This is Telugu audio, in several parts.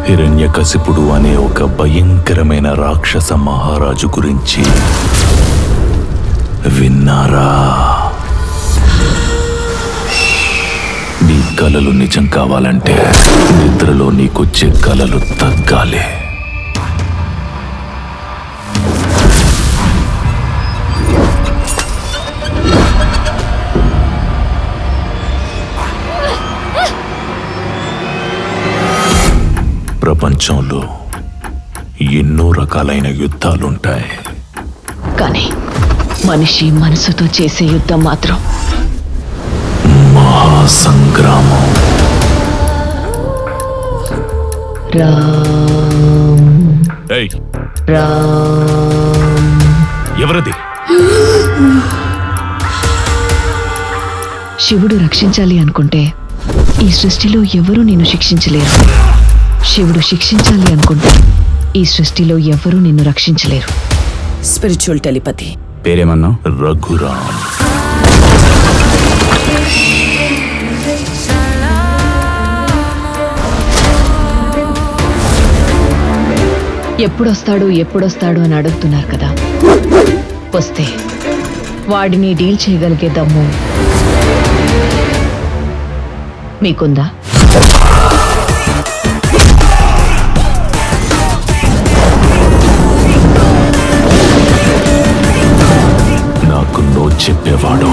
హిరణ్యకశిపుడు అనే ఒక భయంకరమైన రాక్షస మహారాజు గురించి విన్నారా నీ కలలు నిజం కావాలంటే నిద్రలో నీకొచ్చే కలలు తగ్గాలి ప్రపంచంలో ఎన్నో రకాలైన యుద్ధాలుంటాయి కానీ మనిషి మనసుతో చేసే యుద్ధం మాత్రం మహాసంగ్రామం రామ్ ఏయ్, రామ్ ఎవరది శివుడు రక్షించాలి అనుకుంటే ఈ సృష్టిలో ఎవరూ నిన్ను శిక్షించలేరు శివుడు శిక్షించాలి అనుకుంటే ఈ సృష్టిలో ఎవరూ నిన్ను రక్షించలేరు స్పిరిచువల్ టెలిపతి పేరేమన్నా రఘురామ్ ఎప్పుడొస్తాడు ఎప్పుడొస్తాడు అని అడుగుతున్నారు కదా వస్తే వాడిని డీల్ చేయగలిగే దమ్ము మీకుందా నాకు నో చెప్పేవాడు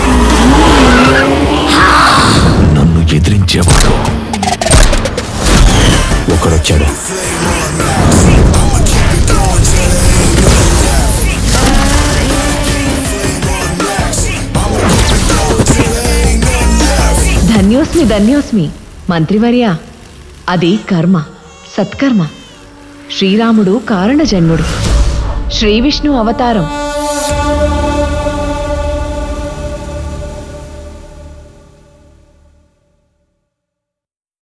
నన్ను ఎదిరించేవాడు ఒకడొచ్చాడు ధన్యోస్మి ధన్యోస్మి మంత్రివర్య అది కర్మ సత్కర్మ శ్రీరాముడు కారణజన్ముడు శ్రీ విష్ణు అవతారం